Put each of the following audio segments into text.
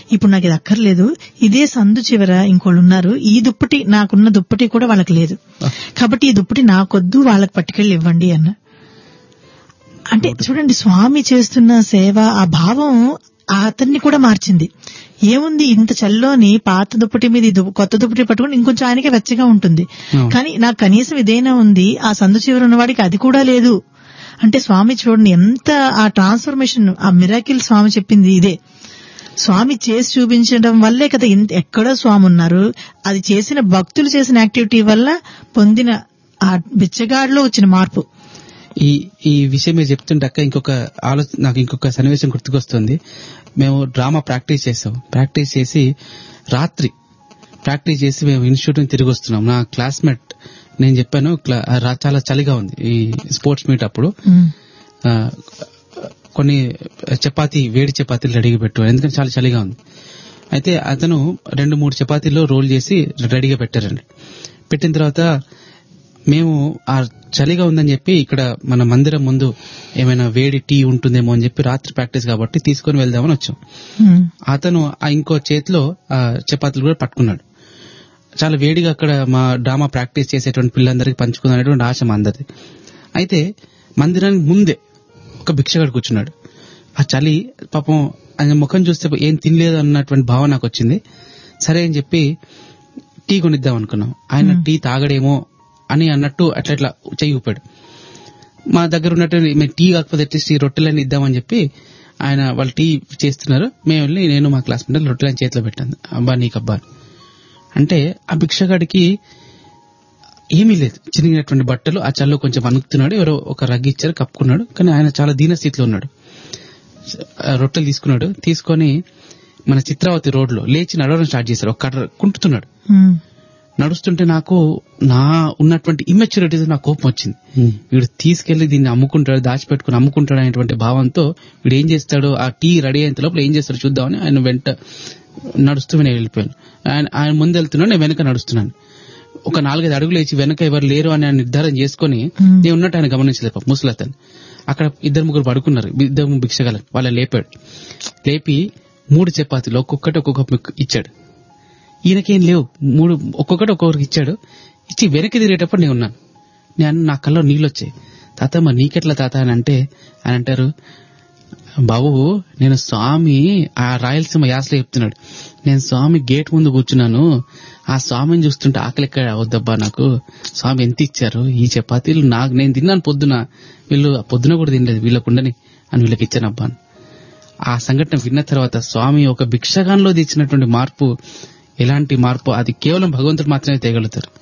ఇప్పుడు నాకు ఇది అక్కర్లేదు ఇదే సందు చివర ఇంకోళ్ళు ఉన్నారు ఈ దుప్పటి నాకున్న దుప్పటి కూడా వాళ్ళకి లేదు కాబట్టి ఈ దుప్పటి నాకొద్దు వాళ్ళకి పట్టుకెళ్ళి ఇవ్వండి అన్న అంటే చూడండి స్వామి చేస్తున్న సేవ ఆ భావం ఆ అతన్ని కూడా మార్చింది ఏముంది ఇంత చల్లోని పాత దుప్పటి మీద ఈ దు- కొత్త దుప్పటి పట్టుకుని ఇంకొంచెం ఆయనకే వెచ్చగా ఉంటుంది అవును. కానీ నాకు కనీసం ఇదేనా ఉంది ఆ సందు చివర ఉన్నవాడికి అది కూడా లేదు అంటే స్వామి చూడండి ఎంత ఆ ట్రాన్స్ఫర్మేషన్ ఆ మిరాకిల్ స్వామి చెప్పింది ఇదే స్వామి చేసి చూపించడం వల్లే కదా ఇంత ఎక్కడో స్వామి ఉన్నారు అది చేసిన భక్తులు చేసిన యాక్టివిటీ వల్ల పొందిన ఆ బిచ్చగాడిలో వచ్చిన మార్పు ఈ ఈ విషయం మీరు చెప్తుంటాక ఇంకొక ఆలోచన నాకు ఇంకొక సన్నివేశం గుర్తుకొస్తుంది మేము డ్రామా ప్రాక్టీస్ చేసాం ప్రాక్టీస్ చేసి రాత్రి ప్రాక్టీస్ చేసి మేము ఇన్స్టిట్యూట్ నుంచి తిరిగి వస్తున్నాం నా క్లాస్మేట్ నేను చెప్పాను క్లా- రా- చాలా చలిగా ఉంది ఈ స్పోర్ట్స్ మీట్ అప్పుడు ఉమ్, ఆ, కొన్ని చపాతీ వేడి చపాతీలు రెడీగా పెట్టు ఎందుకంటే చాలా చలిగా ఉంది అయితే అతను రెండు మూడు చపాతీలు రోల్ చేసి రెడీగా పెట్టారండి పెట్టిన తర్వాత మేము ఆ చలిగా ఉందని చెప్పి ఇక్కడ మన మందిరం ముందు ఏమైనా వేడి టీ ఉంటుందేమో అని చెప్పి రాత్రి ప్రాక్టీస్ కాబట్టి తీసుకొని వెళ్దామని వచ్చాం ఉమ్, అతను ఆ ఇంకో చేతిలో ఆ చపాతీలు కూడా పట్టుకున్నాడు చాలా వేడిగా అక్కడ మా డ్రామా ప్రాక్టీస్ చేసేటువంటి పిల్లలందరికీ పంచుకుందనేటువంటి ఆశ మా అందరిది అయితే మందిరానికి ముందే ఒక భిక్షగాడు కూర్చున్నాడు ఆ చలి పాపం ఆయన ముఖం చూస్తే ఏం తినలేదు అన్నటువంటి భావన నాకు వచ్చింది సరే అని చెప్పి టీ కొనిద్దాం అనుకున్నాం ఆయన టీ తాగడేమో అని అన్నట్టు అట్లా అట్లా చెయ్యి ఊపాడు మా దగ్గర ఉన్నట్టు మేము టీ కాకపోతే అట్లీస్ట్ ఈ రొట్టెలని ఇద్దామని చెప్పి ఆయన వాళ్ళు టీ చేస్తున్నారు మేము వెళ్ళి నేను మా క్లాస్ మేట్ రొట్టెలని చేతిలో పెట్టాను అబ్బా నీకు అబ్బా అని. అంటే ఆ భిక్షగాడికి ఏమీ లేదు చిరిగినటువంటి బట్టలు ఆ చల్లో కొంచెం వణుకుతున్నాడు ఎవరో ఒక రగ్గు ఇచ్చారు కప్పుకున్నాడు కానీ ఆయన చాలా దీన స్థితిలో ఉన్నాడు ఆ రొట్టెలు తీసుకున్నాడు తీసుకొని మన చిత్రావతి రోడ్ లో లేచి నడవడం స్టార్ట్ చేశారు ఒక కర్ర కుంటుతున్నాడు ఉమ్, నడుస్తుంటే నాకు నా ఉన్నటువంటి ఇమ్మెచ్యూరిటీ నాకు కోపం వచ్చింది వీడు తీసుకెళ్లి దీన్ని అమ్ముకుంటాడు దాచిపెట్టుకుని అమ్ముకుంటాడు అనేటువంటి భావంతో వీడు ఏం చేస్తాడు ఆ టీ రెడీ అయిన లోపల ఏం చేస్తాడు చూద్దామని ఆయన వెంట నడుస్తూ నేను వెళ్ళిపోయాను ఆయన ఆయన ముందు వెళ్తున్నాడు నేను వెనక నడుస్తున్నాను ఒక నాలుగైదు అడుగులు వేసి వెనక ఎవరు లేరు అని ఆయన నిర్ధారణ చేసుకుని Hmm. నేను ఉన్నట్టు ఆయన గమనించలేదు పాపం ముసలతను అక్కడ ఇద్దరు ముగ్గురు పడుకున్నారు ఇద్దరు ముగ్గురు భిక్షగలను వాళ్ళ లేపాడు లేపి మూడు చపాతీలు ఒక్కొక్కటి ఒక్కొక్క ముక్క ఇచ్చాడు ఈయనకేం లేవు మూడు ఒక్కొక్కటి ఒక్కొక్కరికి ఇచ్చాడు ఇచ్చి వెనక్కి తిరిగేటప్పుడు నేను ఉన్నాను నేను నా కల్లో నీళ్ళు వచ్చాయి తాత మరి నీకెట్లా తాత అని అంటే ఆయన అంటారు బాబు నేను స్వామి ఆ రాయలసీమ యాసలో చెప్తున్నాడు నేను స్వామి గేట్ ముందు కూర్చున్నాను ఆ స్వామిని చూస్తుంటే ఆకలి ఎక్కడ అవద్దబ్బా నాకు స్వామి ఎంత ఇచ్చారు ఈ చపాతీలు నాకు నేను తిన్నాను పొద్దున వీళ్ళు పొద్దున కూడా తినలేదు వీళ్ళకుండని అని వీళ్ళకి ఇచ్చాను అబ్బా అని. ఆ సంఘటన విన్న తర్వాత స్వామి ఒక భిక్షగాన్లో తెచ్చినటువంటి మార్పు ఎలాంటి మార్పు అది కేవలం భగవంతుడు మాత్రమే తేగలుగుతారు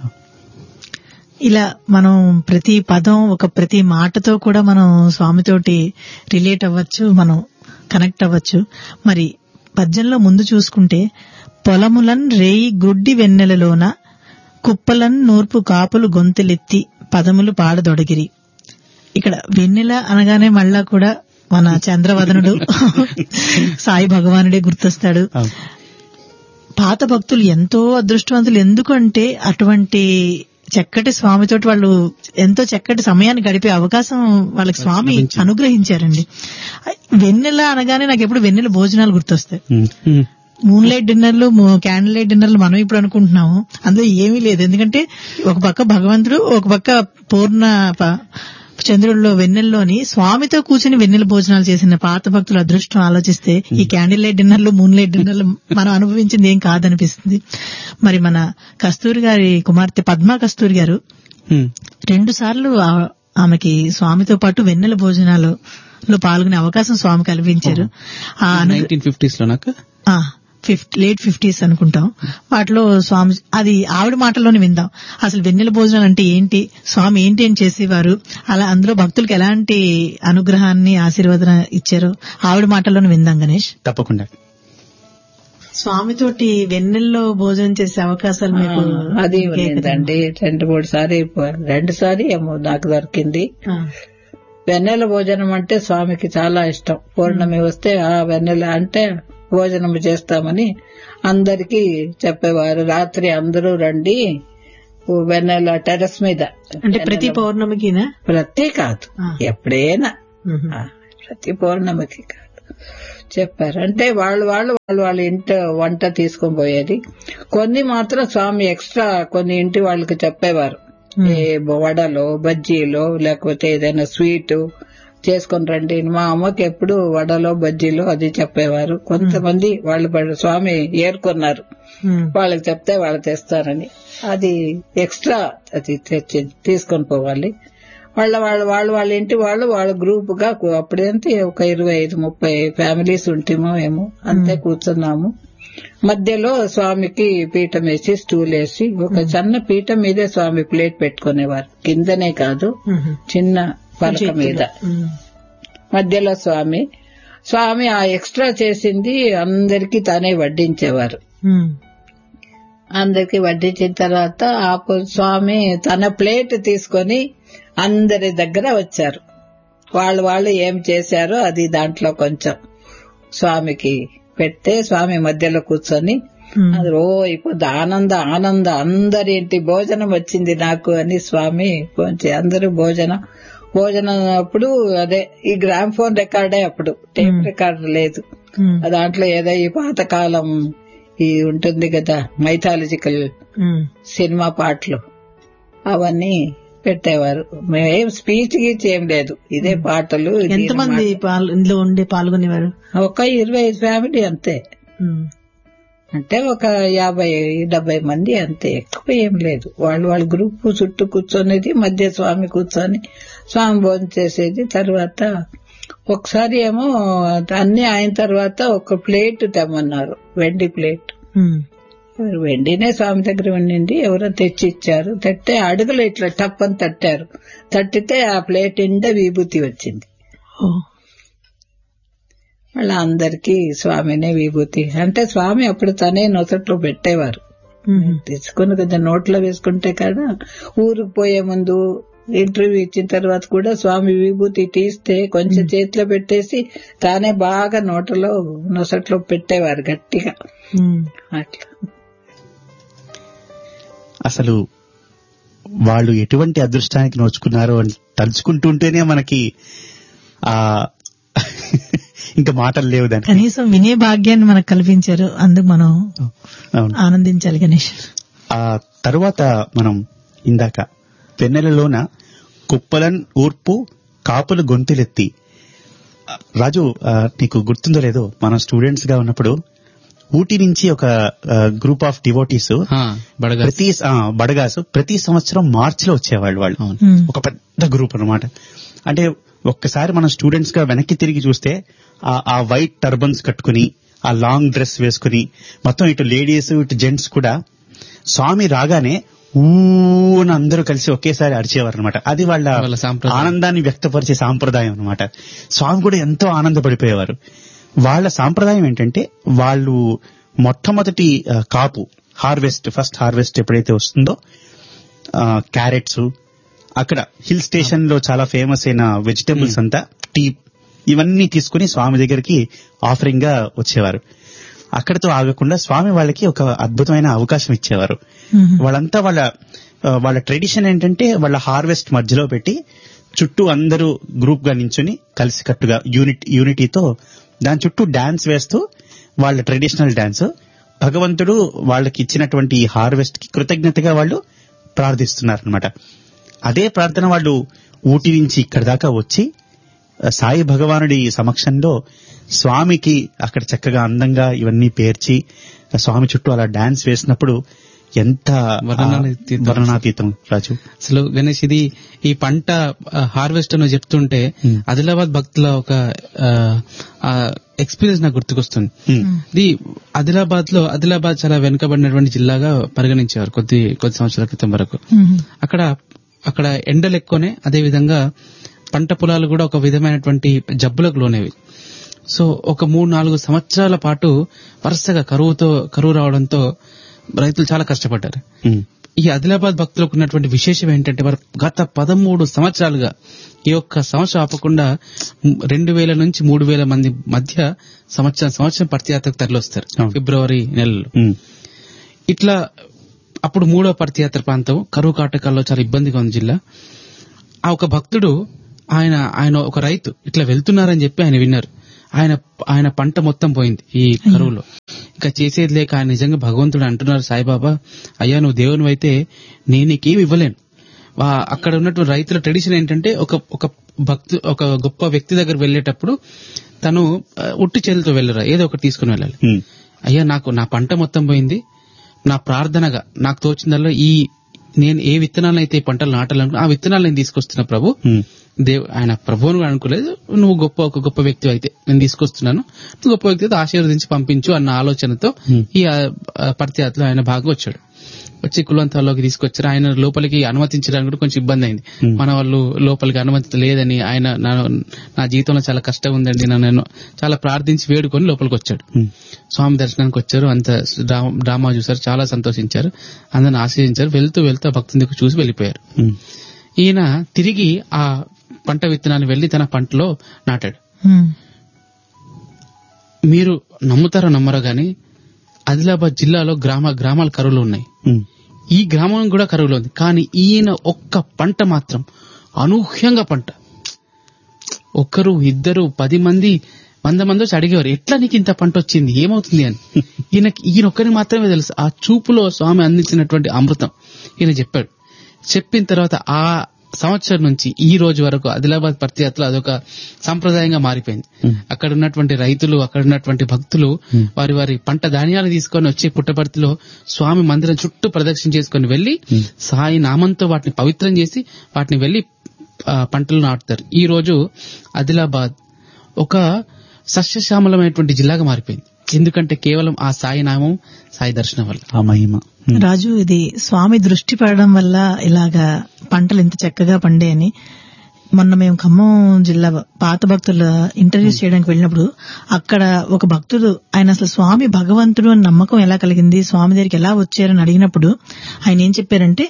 ఇలా మనం ప్రతి పదం ఒక ప్రతి మాటతో కూడా మనం స్వామితోటి రిలేట్ అవ్వచ్చు మనం కనెక్ట్ అవ్వచ్చు మరి పద్యంలో ముందు చూసుకుంటే పొలములన్ రేయి గుడ్డి వెన్నెలలోన కుప్పలన్ నూర్పు కాపులు గొంతెలెత్తి పదములు పాడదొడగిరి ఇక్కడ వెన్నెల అనగానే మళ్ళా కూడా మన చంద్రవదనుడు సాయి భగవానుడే గుర్తొస్తాడు పాత భక్తులు ఎంతో అదృష్టవంతులు ఎందుకంటే అటువంటి చక్కటి స్వామితోటి వాళ్ళు ఎంతో చక్కటి సమయాన్ని గడిపే అవకాశం వాళ్ళకి స్వామి అనుగ్రహించారండి వెన్నెల అనగానే నాకు ఎప్పుడు వెన్నెల భోజనాలు గుర్తొస్తాయి మూన్ లైట్ డిన్నర్లు క్యాండిల్ లైట్ డిన్నర్లు మనం ఇప్పుడు అనుకుంటున్నాము అందులో ఏమీ లేదు ఎందుకంటే ఒక పక్క భగవంతుడు ఒక పక్క పూర్ణ ప- చంద్రుడిలో వెన్నెల్లోని స్వామితో కూర్చుని వెన్నెల భోజనాలు చేసిన పాత భక్తుల అదృష్టం ఆలోచిస్తే ఈ క్యాండిల్ లైట్ డిన్నర్లు మూన్ లైట్ డిన్నర్లు మనం అనుభవించింది ఏం కాదనిపిస్తుంది మరి మన కస్తూరి గారి కుమార్తె పద్మా కస్తూరి గారు రెండు సార్లు ఆ- ఆమెకి స్వామితో పాటు వెన్నెల భోజనాలు లో పాల్గొనే అవకాశం స్వామి కల్పించారు ఆ అను- నైన్టీన్ ఫిఫ్టీస్ లో నాకు ఆ, ఫిఫ్త్ లేట్ ఫిఫ్టీస్ అనుకుంటాం వాటిలో స్వామి అది ఆవిడ మాటల్లోనే విందాం అసలు వెన్నెల భోజనాలు అంటే ఏంటి స్వామి ఏంటి అని చేసేవారు అలా అందులో భక్తులకు ఎలాంటి అనుగ్రహాన్ని ఆశీర్వాదం ఇచ్చారో ఆవిడ మాటల్లోనే విందాం గణేష్ తప్పకుండా స్వామితోటి వెన్నెల్లో భోజనం చేసే అవకాశాలు మీకు అది ఇంకే కదా? ఉన్నదండి రెండు మూడు సారి రెండు సారి ఏమో నాకు దొరికింది ఆ, వెన్నెల భోజనం అంటే స్వామికి చాలా ఇష్టం పౌర్ణమి వస్తే ఆ వెన్నెల అంటే భోజనం చేస్తామని అందరికీ చెప్పేవారు రాత్రి అందరూ రండి ఓ వెన్నెల టెరస్ మీద అంటే ప్రతి పౌర్ణమికినా ప్రతి కాదు ఆ. ఎప్పుడైనా మ్మ్. ఆ, ప్రతి పౌర్ణమికి కాదు చెప్పారు అంటే వాళ్ళు వాళ్ళు వాళ్ళు వాళ్ళ ఇంట వంట తీసుకొని పోయేది కొన్ని మాత్రం స్వామి ఎక్స్ట్రా కొన్ని ఇంటి వాళ్ళకి చెప్పేవారు ఏ వడలో బజ్జీలో లేకపోతే ఏదైనా స్వీట్ చేసుకొని రండి మా అమ్మకి ఎప్పుడు వడలో బజ్జీలో అది చెప్పేవారు కొంతమంది వాళ్ళు పడ- స్వామి ఏరుకున్నారు ఉమ్. వాళ్ళకి చెప్తే వాళ్ళు తెస్తారని అది ఎక్స్ట్రా అది తెచ్చి తీసుకొని పోవాలి వాళ్ళ వాళ్ళ వాళ్ళు వాళ్ళ ఇంటి వాళ్ళు వాళ్ళ గ్రూప్ గా కు- అప్పుడేంటి ఒక ఇరవై ఐదు ముప్పై ఫ్యామిలీస్ ఉంటేమో ఏమో అంతే కూర్చున్నాము మధ్యలో స్వామికి పీఠం వేసి స్టూల్ వేసి ఒక చిన్న పీఠం మీదే స్వామి ప్లేట్ పెట్టుకునేవారు కిందనే కాదు ఉమ్. చిన్న పలక మీద ఉమ్. మధ్యలో స్వామి స్వామి ఆ ఎక్స్ట్రా చేసింది అందరికీ తానే వడ్డించేవారు ఉమ్. అందరికి వడ్డించిన తర్వాత ఆ పు- స్వామి తన ప్లేట్ తీసుకొని అందరి దగ్గర వచ్చారు వాళ్ళు వాళ్ళు ఏం చేశారో అది దాంట్లో కొంచెం స్వామికి పెడితే స్వామి మధ్యలో కూర్చొని ఉమ్. అది ఓ ఇప్పుడు ఆనంద ఆనంద అందరి ఇంటి భోజనం వచ్చింది నాకు అని స్వామి కొంచెం అందరూ భోజనం భోజనం అప్పుడు అదే ఈ గ్రామ్ ఫోన్ రికార్డే అప్పుడు టేప్ రికార్డ్ లేదు ఉమ్. దాంట్లో ఏదో ఈ పాతకాలం ఈ ఉంటుంది కదా మైథాలజికల్ ఉమ్. సినిమా పాటలు అవన్నీ పెట్టేవారు మేమేం స్పీచ్ గీచ్ ఏం లేదు ఇదే పాటలు ఇది ఎంతమంది పాల్- ఇందులో ఉండి పాల్గొనేవారు ఒక ఇరవై ఐదు ఫ్యామిలీ అంతే ఉమ్. అంటే ఒక యాభై డెబ్బై మంది అంతే ఎక్కువ ఏం లేదు వాళ్ళు వాళ్ళ గ్రూప్ చుట్టూ కూర్చొనేది మధ్య స్వామి కూర్చొని స్వామి భోజనం చేసేది తర్వాత ఒకసారి ఏమో అన్ని అయిన తర్వాత ఒక ప్లేట్ తెమ్మన్నారు వెండి ప్లేట్ ఉమ్. వెండినే స్వామి దగ్గర ఉండింది ఎవరో తెచ్చి ఇచ్చారు తట్టే అడుగులు ఇట్లా టప్ అని తట్టారు తట్టితే ఆ ప్లేట్ నిండా విభూతి వచ్చింది ఓ. వాళ్ళ అందరికీ స్వామినే విభూతి అంటే స్వామి అప్పుడు తనే నొసట్లో పెట్టేవారు ఉమ్. తెచ్చుకుని కదా నోట్లో వేసుకుంటే కదా ఊరికి పోయే ముందు ఇంటర్వ్యూ ఇచ్చిన తర్వాత కూడా స్వామి విభూతి తీస్తే కొంచెం చేతిలో పెట్టేసి తానే బాగా నోటలో నొసట్లో పెట్టేవారు గట్టిగా ఉమ్. అట్లా అసలు వాళ్ళు ఎటువంటి అదృష్టానికి నోచుకున్నారో అని తలుచుకుంటుంటేనే మనకి ఆ ఇంకా మాటలు లేవు దానికి కనీసం వినే భాగ్యాన్ని మనకు కల్పించారు అందుకు మనం అవును ఆనందించాలి గణేష్ ఆ తరువాత మనం ఇందాక వెన్నెలలోన కుప్పలన్ ఊర్పు కాపులు గొంతులెత్తి ఆ, రాజు ఆ, నీకు గుర్తుందో లేదో మనం స్టూడెంట్స్ గా ఉన్నప్పుడు ఊటీ నుంచి ఒక గ్రూప్ ఆఫ్ డివోటీస్ ఆ, బడగా ప్రతి ఆ, బడగాసు ప్రతి సంవత్సరం మార్చ్ లో వచ్చేవాళ్ళు వాళ్ళు అవును. ఉమ్. ఒక పెద్ద గ్రూప్ అన్నమాట అంటే ఒక్కసారి మనం స్టూడెంట్స్ గా వెనక్కి తిరిగి చూస్తే ఆ ఆ వైట్ టర్బన్స్ కట్టుకుని ఆ లాంగ్ డ్రెస్ వేసుకుని మొత్తం ఇటు లేడీస్ ఇటు జెంట్స్ కూడా స్వామి రాగానే ఊన అందరూ కలిసి ఒకేసారి అరిచేవారు అనమాట అది వాళ్ళ వాళ్ళ సాంప్రదాయం. ఆనందాన్ని వ్యక్తపరిచే సాంప్రదాయం అన్నమాట స్వామి కూడా ఎంతో ఆనందపడిపోయేవారు వాళ్ళ సాంప్రదాయం ఏంటంటే వాళ్ళు మొట్టమొదటి ఆ, కాపు హార్వెస్ట్ ఫస్ట్ హార్వెస్ట్ ఎప్పుడైతే వస్తుందో క్యారెట్స్ అక్కడ హిల్ స్టేషన్ లో చాలా ఫేమస్ అయిన వెజిటబుల్స్ అంతా టీ ఇవన్నీ తీసుకుని స్వామి దగ్గరికి ఆఫరింగ్ గా వచ్చేవారు అక్కడతో ఆగకుండా స్వామి వాళ్ళకి ఒక అద్భుతమైన అవకాశం ఇచ్చేవారు ఉమ్. వాళ్ళంతా వాళ్ళ ఆ, వాళ్ళ ట్రెడిషన్ ఏంటంటే వాళ్ళ హార్వెస్ట్ మధ్యలో పెట్టి చుట్టూ అందరూ గ్రూప్ గా నించుని కలిసి కట్టుగా యూనిట్ యూనిటీతో దాని చుట్టూ డాన్స్ వేస్తూ వాళ్ళ ట్రెడిషనల్ డాన్స్ భగవంతుడు వాళ్ళకి ఇచ్చినటువంటి ఈ హార్వెస్ట్ కి కృతజ్ఞతగా వాళ్ళు ప్రార్థిస్తున్నారు అనమాట అదే ప్రార్థన వాళ్ళు ఊటి నుంచి ఇక్కడ దాకా వచ్చి ఆ, సాయి భగవానుడి సమక్షంలో స్వామికి అక్కడ చక్కగా అందంగా ఇవన్నీ పేర్చి ఆ స్వామి చుట్టూ అలా డాన్స్ వేసినప్పుడు ఎంత ఆ, వర్ణనాతీతం. వర్ణనాతీతం రాజు అసలు గణేష్ ఇది ఈ పంట హార్వెస్ట్ అని చెప్తుంటే Hmm. ఆదిలాబాద్ భక్తుల ఒక ఎక్స్పీరియన్స్ నాకు గుర్తుకొస్తుంది ఉమ్, ఇది ఆదిలాబాద్ లో ఆదిలాబాద్ చాలా వెనుకబడినటువంటి జిల్లాగా పరిగణించేవారు కొద్ది కొద్ది సంవత్సరాల క్రితం వరకు ఉమ్. అక్కడ అక్కడ ఎండలు ఎక్కువనే అదే విధంగా పంట పొలాలు కూడా ఒక విధమైనటువంటి జబ్బులకు లోనేవి సో ఒక మూడు నాలుగు సంవత్సరాల పాటు వరుసగా కరువుతో కరువు రావడంతో రైతులు చాలా కష్టపడ్డారు ఉమ్, ఈ ఆదిలాబాద్ భక్తులకు ఉన్నటువంటి విశేషం ఏంటంటే వారు గత పదమూడు సంవత్సరాలుగా ఈ యొక్క సంవత్సరం ఆపకుండా రెండు వేల నుంచి మూడు వేల మంది మధ్య సంవత్సరం సంవత్సరం పర్తియాత్రకు తరలిస్తారు అవును. ఫిబ్రవరి నెలలో ఉమ్, ఇట్లా అప్పుడు మూడో పర్తియాత్ర ప్రాంతం కరువు కాటకాల్లో చాలా ఇబ్బందిగా ఉంది జిల్లా ఆ ఒక భక్తుడు ఆయన ఆయన ఒక రైతు ఇట్లా వెళ్తున్నారని చెప్పి ఆయన విన్నారు ఆయన ఆయన పంట మొత్తం పోయింది ఈ కరువులో ఇంకా చేసేది లేక ఆయన నిజంగా భగవంతుడు అంటున్నారు సాయిబాబా అయ్యా నువ్వు దేవుని అయితే నేను నీకేం ఇవ్వలేను వా- అక్కడ ఉన్నటువంటి రైతుల ట్రెడిషన్ ఏంటంటే ఒక ఒక భక్తు ఒక గొప్ప వ్యక్తి దగ్గర వెళ్ళేటప్పుడు తను ఆ, ఉట్టి చేతులతో వెళ్ళరా ఏదో ఒకటి తీసుకుని వెళ్ళాలి ఉమ్, అయ్యా నాకు నా పంట మొత్తం పోయింది నా ప్రార్థనగా నాకు తోచిందల్లా ఈ నేను ఏ విత్తనాలు అయితే ఈ పంటలు నాటాలనుకున్నా ఆ విత్తనాలు నేను తీసుకొస్తున్నా ప్రభు ఉమ్, దేవ్ ఆయన ప్రభువును కూడా అనుకోలేదు నువ్వు గొప్ప ఒక గొప్ప వ్యక్తి అయితే నేను తీసుకొస్తున్నాను నువ్వు గొప్ప వ్యక్తి అయితే ఆశీర్వదించి పంపించు అన్న ఆలోచనతో Hmm. ఈ ఆ, ఆ, పర్తియాత్రలో ఆయన బాగా వచ్చాడు వచ్చి కులంతాల్లోకి తీసుకొచ్చారు ఆయన లోపలికి అనుమతించడానికి కూడా కొంచెం ఇబ్బంది అయింది Hmm. మన వాళ్ళు లోపలికి అనుమతించలేదని ఆయన నా నా జీవితంలో చాలా కష్టం ఉందండి నన్ను చాలా ప్రార్థించి వేడుకొని లోపలికి వచ్చాడు ఉమ్, స్వామి దర్శనానికి వచ్చారు అంత డ్రా- డ్రామా చూసారు చాలా సంతోషించారు అందరిని ఆశ్రయించారు వెళ్తూ వెళ్తూ ఆ భక్తుని దగ్గర చూసి వెళ్ళిపోయారు ఉమ్, ఈయన తిరిగి ఆ పంట విత్తనాన్ని వెళ్లి తన పంటలో నాటాడు ఉమ్, మీరు నమ్ముతారో నమ్మరో గాని ఆదిలాబాద్ జిల్లాలో గ్రామ గ్రామాల కరువులు ఉన్నాయి ఉమ్, ఈ గ్రామం కూడా కరువులో ఉంది కానీ ఈయన ఒక్క పంట మాత్రం అనూహ్యంగా పంట ఒక్కరు ఇద్దరు పది మంది వంద మంది వచ్చి అడిగేవారు ఎట్లా నీకు ఇంత పంట వచ్చింది ఏమవుతుంది అని ఈయనకి ఈయన ఒక్కరికి మాత్రమే తెలుసు ఆ చూపులో స్వామి అందించినటువంటి అమృతం ఈయన చెప్పాడు చెప్పిన తర్వాత ఆ సంవత్సరం నుంచి ఈ రోజు వరకు ఆదిలాబాద్ పర్తియాత్ర అదొక సంప్రదాయంగా మారిపోయింది Hmm. అక్కడ ఉన్నటువంటి రైతులు అక్కడ ఉన్నటువంటి భక్తులు Hmm. వారి వారి పంట ధాన్యాలు తీసుకొని వచ్చి పుట్టపర్తిలో స్వామి మందిరం చుట్టూ ప్రదక్షిణ చేసుకొని వెళ్లి Hmm. సాయి నామంతో వాటిని పవిత్రం చేసి వాటిని వెళ్లి ఆ, పంటలు నాటుతారు ఈ రోజు ఆదిలాబాద్ ఒక సస్యశ్యామలమైనటువంటి జిల్లాగా మారిపోయింది ఎందుకంటే కేవలం ఆ సాయి నామం సాయి దర్శనం వల్ల ఆ మహిమ ఉమ్, రాజు ఇది స్వామి దృష్టి పడడం వల్ల ఇలాగా పంటలు ఇంత చక్కగా పండాయని మొన్న మేము ఖమ్మం జిల్లా పాత భక్తుల ఇంటర్వ్యూస్ చేయడానికి వెళ్ళినప్పుడు అక్కడ ఒక భక్తుడు ఆయన అసలు స్వామి భగవంతుడు అని నమ్మకం ఎలా కలిగింది స్వామి దగ్గరికి ఎలా వచ్చారని అడిగినప్పుడు ఆయన ఏం చెప్పారంటే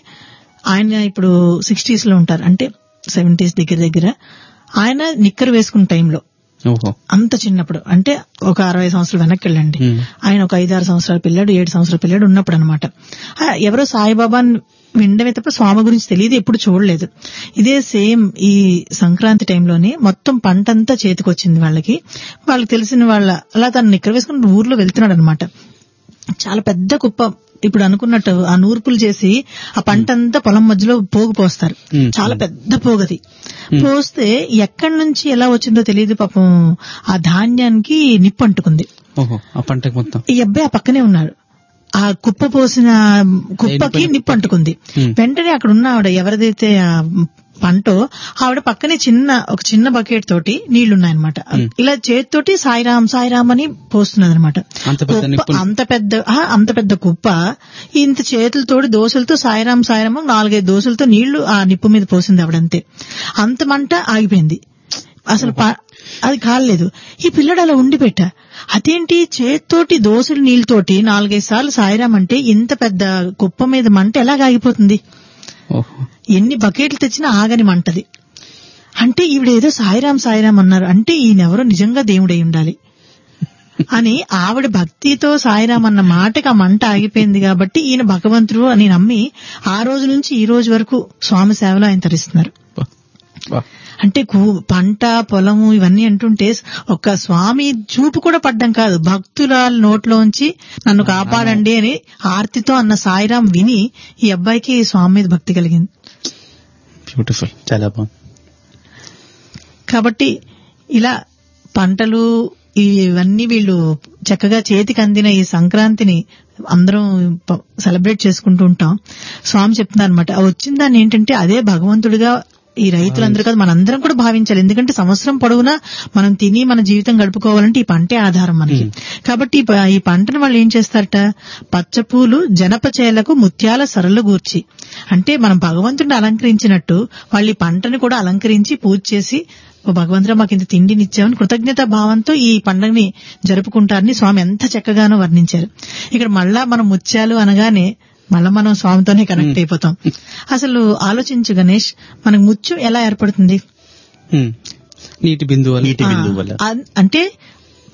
ఆయన ఇప్పుడు సిక్స్టీస్ లో ఉంటారు అంటే సెవెంటీస్ దగ్గర దగ్గర ఆయన నిక్కర్ వేసుకున్న టైంలో ఓహో అంత చిన్నప్పుడు అంటే ఒక అరవై సంవత్సరాలు వెనక్కి వెళ్ళండి Hmm. ఆయన ఒక ఐదారు సంవత్సరాల పిల్లాడు ఏడు సంవత్సరాల పిల్లాడు ఉన్నప్పుడు అనమాట ఎవరో సాయిబాబా వినడమే తప్ప స్వామి గురించి తెలియదు ఎప్పుడు చూడలేదు ఇదే సేమ్ ఈ సంక్రాంతి టైంలోనే మొత్తం పంట అంతా చేతికొచ్చింది వాళ్ళకి వాళ్ళకి తెలిసిన వాళ్ళ అలా తను నిక్కర వేసుకుని ఊర్లో వెళ్తున్నాడు అనమాట చాలా పెద్ద కుప్ప ఇప్పుడు అనుకున్నట్టు ఆ నూర్పులు చేసి ఆ పంట అంతా పొలం మధ్యలో పోగు పోస్తారు Hmm. చాలా పెద్ద పోగది పోస్తే ఎక్కడి నుంచి ఎలా వచ్చిందో తెలియదు పాపం ఆ ధాన్యానికి నిప్పు అంటుకుంది ఓహో ఆ పంటకు మొత్తం ఈ అబ్బాయి ఆ పక్కనే ఉన్నాడు ఆ కుప్ప పోసిన కుప్పకి నిప్పు అంటుకుంది Hmm. వెంటనే అక్కడ ఉన్న ఆవిడ ఎవరిదైతే ఆ పంటో ఆవిడ పక్కనే చిన్న ఒక చిన్న బకెట్ తోటి నీళ్లున్నాయన్నమాట ఇలా చేతితోటి సాయిరామ్ సాయిరామ్ అని పోస్తున్నది అనమాట అంత పెద్ద నిప్పు అంత పెద్ద ఆ, అంత పెద్ద కుప్ప ఇంత చేతులతోటి దోశలతో సాయిరామ్ సాయిరామ్ అని నాలుగైదు దోశలతో నీళ్లు ఆ నిప్పు మీద పోసింది ఆవిడంతే అంత మంట ఆగిపోయింది అసలు ప- అది కాలేదు ఈ పిల్లడు అలా ఉండి పెట్ట అదేంటి చేత్తోటి దోశలు నీళ్ళతోటి నాలుగైదు సార్లు సాయిరామ్ అంటే ఇంత పెద్ద కుప్ప మీద మంట ఎలాగ ఆగిపోతుంది ఓహో ఎన్ని బకెట్లు తెచ్చినా ఆగని మంటది అంటే ఈవిడేదో సాయిరామ్ సాయిరామ్ అన్నారు అంటే ఈయనెవరో నిజంగా దేవుడై ఉండాలి అని ఆవిడ భక్తితో సాయిరామ్ అన్న మాటకి ఆ మంట ఆగిపోయింది కాబట్టి ఈయన భగవంతుడు అని నమ్మి ఆ రోజు నుంచి ఈ రోజు వరకు స్వామి సేవలో ఆయన తరిస్తున్నారు వా. వా. అంటే కు- పంట పొలము ఇవన్నీ అంటుంటే ఒక స్వామి చూపు కూడా పడ్డం కాదు భక్తుల నోట్లోంచి నన్ను కాపాడండి అని ఆర్తితో అన్న సాయిరాం విని ఈ అబ్బాయికి స్వామి మీద భక్తి కలిగింది బ్యూటిఫుల్ చాలా బాగుంది కాబట్టి ఇలా పంటలు ఇవన్నీ వీళ్ళు చక్కగా చేతికి అందిన ఈ సంక్రాంతిని అందరం ప- సెలబ్రేట్ చేసుకుంటూ ఉంటాం స్వామి చెప్తున్నారు అనమాట వచ్చిన దాన్ని ఏంటంటే అదే భగవంతుడిగా ఈ రైతులందరూ కాదు మనందరం కూడా భావించాలి ఎందుకంటే సంవత్సరం పొడవునా మనం తిని మన జీవితం గడుపుకోవాలంటే ఈ పంటే ఆధారం మనకి కాబట్టి ఈ ప- ఈ పంటను వాళ్ళు ఏం చేస్తారట పచ్చపూలు జనపచేలకు ముత్యాల సరళ గూర్చి అంటే మనం భగవంతుడిని అలంకరించినట్టు వాళ్ళు ఈ పంటను కూడా అలంకరించి పూజ చేసి ఓ భగవంతుడా మాకు ఇంత తిండినిచ్చామని కృతజ్ఞత భావంతో ఈ పండుగని జరుపుకుంటారని స్వామి ఎంత చక్కగానో వర్ణించారు ఇక్కడ మళ్ళా మనం ముత్యాలు అనగానే మళ్ళా మనం స్వామితోనే కనెక్ట్ అయిపోతాం అసలు ఆలోచించు గణేష్ మనకు ముత్యం ఎలా ఏర్పడుతుంది హ్మ్. నీటి బిందువులు నీటి బిందువు వల్ల ఆ, అన్- అంటే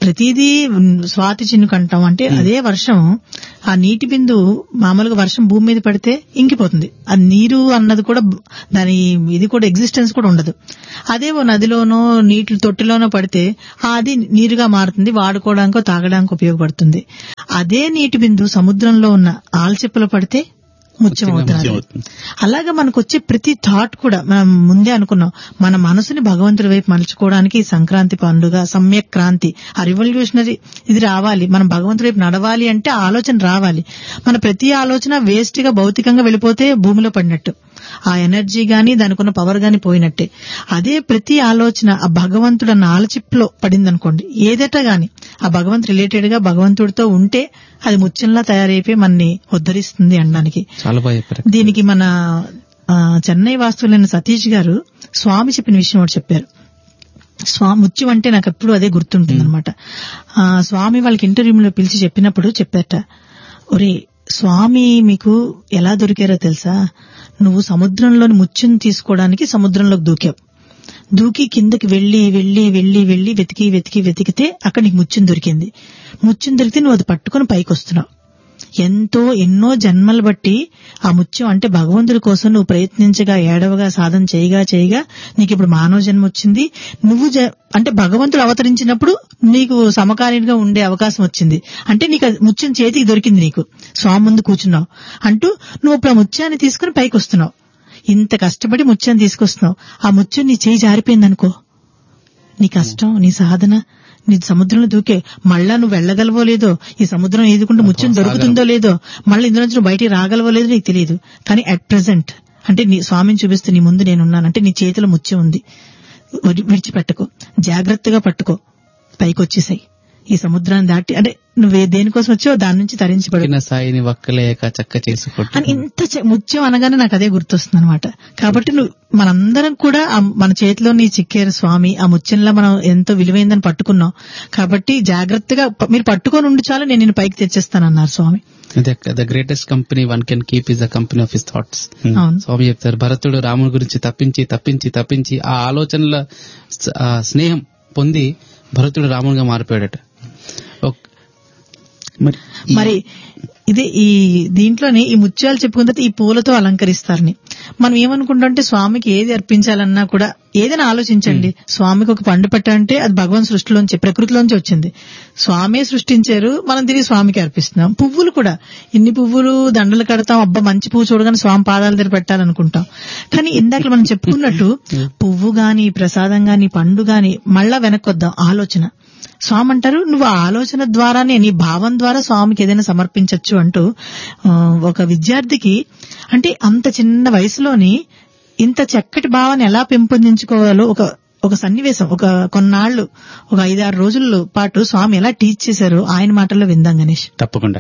ప్రతిదీ ఉమ్, స్వాతి చినుకు అంటాం అంటే అదే వర్షం ఆ నీటి బిందు మామూలుగా వర్షం భూమి మీద పడితే ఇంకిపోతుంది ఆ నీరు అన్నది కూడా బ- దాని ఇది కూడా ఎగ్జిస్టెన్స్ కూడా ఉండదు అదే ఓ నదిలోనో నీటి తొట్టిలోనో పడితే ఆ అది నీరుగా మారుతుంది వాడుకోవడానికో తాగడానికి ఉపయోగపడుతుంది అదే నీటి బిందు సముద్రంలో ఉన్న ఆల్చిప్పలో పడితే ముత్యం అవుతుంది అవుతుంది. అలాగా మనకు వచ్చే ప్రతి థాట్ కూడా మనం ముందే అనుకున్నాం మన మనసుని భగవంతుడి వైపు మలుచుకోవడానికి ఈ సంక్రాంతి పండుగ సమ్యక్ క్రాంతి ఆ రివల్యూషనరీ ఇది రావాలి మనం భగవంతుడి వైపు నడవాలి అంటే ఆ ఆలోచన రావాలి మన ప్రతి ఆలోచన వేస్ట్ గా భౌతికంగా వెళ్ళిపోతే భూమిలో పడినట్టు ఆ ఎనర్జీ గాని దానికి ఉన్న పవర్ గాని పోయినట్టే అదే ప్రతి ఆలోచన ఆ భగవంతుడు అన్న ఆలచిప్లో పడింది అనుకోండి ఏదట గాని ఆ భగవంత్ రిలేటెడ్ గా భగవంతుడితో ఉంటే అది ముత్యంలా తయారైపోయి మనని ఉద్ధరిస్తుంది అనడానికి చాలా బాగా చెప్పారు దీనికి మన ఆ, చెన్నై వాస్తువులైన సతీష్ గారు స్వామి చెప్పిన విషయం ఒకటి చెప్పారు స్వామి ముత్యం అంటే నాకు ఎప్పుడు అదే గుర్తుంటుంది అనమాట స్వామి వాళ్ళకి ఇంటర్వ్యూలో పిలిచి చెప్పినప్పుడు చెప్పారట ఒరే స్వామి మీకు ఎలా దొరికారో తెలుసా నువ్వు సముద్రంలోని ముత్యం తీసుకోవడానికి సముద్రంలోకి దూకావు దూకి కిందకి వెళ్లి వెళ్లి వెళ్లి వెళ్లి వెతికి వెతికి వెతికితే అక్కడ నీకు ముత్యం దొరికింది ముత్యం దొరికితే నువ్వు అది పట్టుకుని పైకి వస్తున్నావు ఎంతో ఎన్నో జన్మలు బట్టి ఆ ముత్యం అంటే భగవంతుడి కోసం నువ్వు ప్రయత్నించగా ఏడవగా సాధన చేయగా చేయగా నీకు ఇప్పుడు మానవ జన్మ వచ్చింది నువ్వు జ- అంటే భగవంతుడు అవతరించినప్పుడు నీకు సమకాలీనంగా ఉండే అవకాశం వచ్చింది అంటే నీకు అది ముత్యం చేతికి దొరికింది నీకు స్వామి ముందు కూర్చున్నావు అంటూ నువ్వు ఇప్పుడు ఆ ముత్యాన్ని తీసుకుని పైకి వస్తున్నావు ఇంత కష్టపడి ముత్యాన్ని తీసుకొస్తున్నావు ఆ ముత్యం నీ చేయి జారిపోయింది అనుకో నీ కష్టం నీ సాధన నీ సముద్రంలో దూకే మళ్ళా నువ్వు వెళ్ళగలవో లేదో ఈ సముద్రం ఎదుకుంటూ ముత్యం దొరుకుతుందో లేదో మళ్ళీ ఇందులో నుంచి నువ్వు బయటికి రాగలవో లేదో నీకు తెలియదు కానీ అట్ ప్రెసెంట్ అంటే నీ స్వామిని చూపిస్తూ నీ ముందు నేనున్నాను అంటే నీ చేతిలో ముత్యం ఉంది విడి- విడిచిపెట్టకు జాగ్రత్తగా పట్టుకో పైకి వచ్చేసాయి ఈ సముద్రాన్ని దాటి అంటే నువ్వు దేనికోసం వచ్చావో దాని నుంచి తరించబడు చిన్న సాయిని వక్కలేక చక్క చేసుకుంటూ అని ఇంత చ- ముత్యం అనగానే నాకు అదే గుర్తొస్తుంది అనమాట కాబట్టి నువ్వు మనందరం కూడా ఆ మన చేతిలో నీ చిక్కేరు స్వామి ఆ ముత్యంలో మనం ఎంతో విలువైందని పట్టుకున్నాం కాబట్టి జాగ్రత్తగా ప- మీరు పట్టుకొని ఉండి చాలు నేను నిన్ను పైకి తెచ్చేస్తానన్నారు Swami the greatest company one can keep is the company of his thoughts అవును స్వామి చెప్తారు భరతుడు రాముడి గురించి తప్పించి తప్పించి తప్పించి ఆ ఆలోచనల స- ఆ స్నేహం పొంది భరతుడు రాముడిగా మారిపోయాడట ఒక- మరి ఈ- మరి ఇదే ఈ దీంట్లోనే ఈ ముత్యాలు చెప్పుకున్న తర్వాత ఈ పూలతో అలంకరిస్తారని మనం ఏమనుకుంటామంటే స్వామికి ఏది అర్పించాలన్నా కూడా ఏదైనా ఆలోచించండి స్వామికి ఒక పండు పెట్టాలంటే అది భగవాన్ సృష్టిలోంచి ప్రకృతిలోంచి వచ్చింది స్వామే సృష్టించారు మనం తిరిగి స్వామికి అర్పిస్తున్నాం పువ్వులు కూడా ఇన్ని పువ్వులు దండలు కడతాం అబ్బా మంచి పువ్వు చూడగానే స్వామి పాదాల దగ్గర పెట్టాలనుకుంటాం కానీ ఇందాక మనం చెప్పుకున్నట్టు పువ్వు గాని ప్రసాదం గాని పండు గాని మళ్ళా వెనక్కొద్దాం ఆలోచన స్వామి అంటారు నువ్వు ఆ ఆలోచన ద్వారానే నీ భావం ద్వారా స్వామికి ఏదైనా సమర్పించవచ్చు అంటూ ఆ, ఒక విద్యార్థికి అంటే అంత చిన్న వయసులోని ఇంత చక్కటి భావాన్ని ఎలా పెంపొందించుకోవాలో ఒక ఒక సన్నివేశం ఒక కొన్నాళ్లు ఒక ఐదారు రోజుల పాటు స్వామి ఎలా టీచ్ చేశారో ఆయన మాటల్లో విందాం గణేష్ తప్పకుండా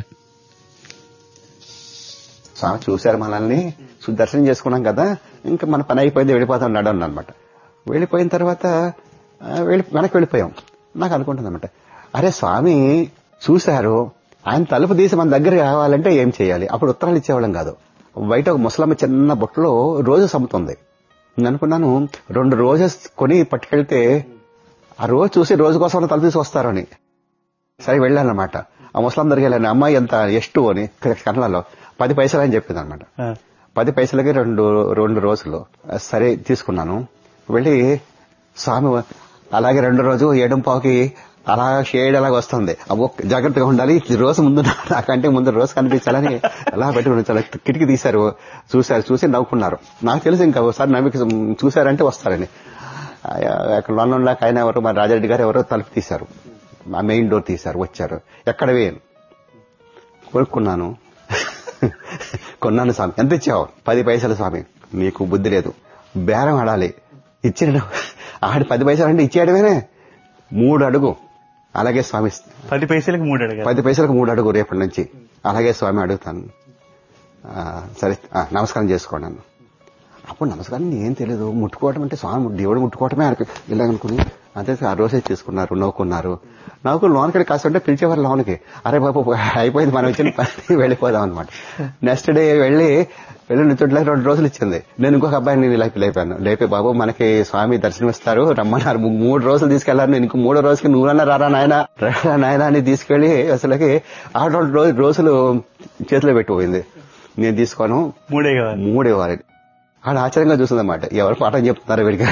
స్వామి చూశారు మనల్ని సు- దర్శనం చేసుకున్నాం కదా ఇంకా మన పని అయిపోయింది వెళ్ళిపోతాం నడు అనమాట వెళ్ళిపోయిన తర్వాత ఆ, వెళ్ళి వెనక్కి వెళ్ళిపోయాం నాకు అనుకుంటుంది అనమాట అరే స్వామి చూశారు ఆయన తలుపు తీసి మన దగ్గర రావాలంటే ఏం చేయాలి అప్పుడు ఉత్తరాలు ఇచ్చేవాళ్ళం కాదు బయట ఒక ముసలమ్మ చిన్న బుట్టలో రోజు అమ్ముతుంది నేను అనుకున్నాను రెండు రోజెస్ కొని పట్టుకెళ్తే ఆ రోజు చూసి రోజు కోసం తలుపు తీసి వస్తారని సరే వెళ్ళానమాట ఆ ముసలం దగ్గరికి వెళ్ళాను అమ్మాయి ఎంత ఎస్టు అని కన్నడలో పది పైసలు అని చెప్పింది అనమాట పది పైసలకి రెండు రెండు రోజులు సరే తీసుకున్నాను వెళ్ళి స్వామి అలాగే రెండు రోజు ఏడం పావుకి అలా షేడ్ అలాగ వస్తుంది అబ్బో జాగ్రత్తగా ఉండాలి ఈ రోజు ముందు నాకంటే ముందు రోజు కనిపించాలని అలా పెట్టుకుని చాలా కిటికీ తీశారు చూశారు చూసి నవ్వుకున్నారు నాకు తెలుసు ఇంకా ఒకసారి నవ్వి చూశారంటే వస్తారని ఆ, అక్కడ లండన్ లాగా ఆయన ఎవరు మా రాజారెడ్డి గారు ఎవరో తలుపు తీశారు ఆ మెయిన్ డోర్ తీశారు వచ్చారు ఎక్కడవే కొనుక్కున్నాను కొన్నాను స్వామి ఎంత ఇచ్చావు పది పైసలు స్వామి మీకు బుద్ధి లేదు బేరం ఆడాలి ఇచ్చిన ఆడి పది పైసలు అంటే ఇచ్చేయడమేనే మూడు అడుగు అలాగే స్వామి పది పైసలకి మూడు అడగాలి పది పైసలకు మూడు అడుగు రేపటి నుంచి అలాగే స్వామి అడుగుతాను ఆ, సరే ఆ, నమస్కారం చేసుకోండి అన్న అప్పుడు నమస్కారం ఏం తెలియదు ముట్టుకోవటం అంటే స్వామి దేవుడు ముట్టుకోవటమే అనుకు ఇలాగనుకుని అంతే ఆ రోజే తీసుకున్నారు నవ్వుకున్నారు నవ్వుకుని లోనకి కాస్త ఉంటే పిలిచేవారు లోనికి అరే బాబు అయిపోయింది మనం ఇచ్చిన పని వెళ్ళిపోదాం అనమాట నెక్స్ట్ డే వెళ్ళి వెళ్ళి నిల్చుంటే రెండు రోజులు ఇచ్చింది నేను ఇంకొక అబ్బాయిని లేపి లేపాను లేపి బాబు మనకి స్వామి దర్శనం ఇస్తారు రమ్మన్నారు ము- మూడు రోజులు తీసుకెళ్లారు నేను ఇంకో మూడో రోజుకి నువ్వన్నా రారా నాయన రారా నాయన అని తీసుకెళ్లి అసలుకి ఆ రెండు రోజు- రోజులు చేతిలో పెట్టిపోయింది నేను తీసుకోను మూడే కావాలి మూడు ఇవ్వాలి ఆడ ఆశ్చర్యంగా చూసిందన్నమాట ఎవరు పాఠం చెప్తున్నారు వీడికి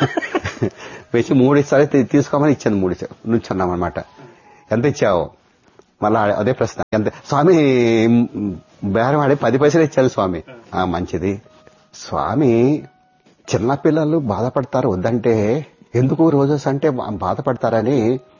వచ్చి మూడు ఇస్తారు తీ- తీసుకోమని ఇచ్చాను మూడు ఇచ్చా నుంచున్నాం అనమాట ఎంత ఇచ్చావు మళ్ళా అదే ప్రశ్న ఎంత స్వామి మ్, బేరం ఆడి పది పైసలు ఇచ్చాను స్వామి ఆ మంచిది స్వామి చిన్న పిల్లలు బాధపడతారు వద్దంటే ఎందుకు రోజెస్ అంటే బా- బాధపడతారని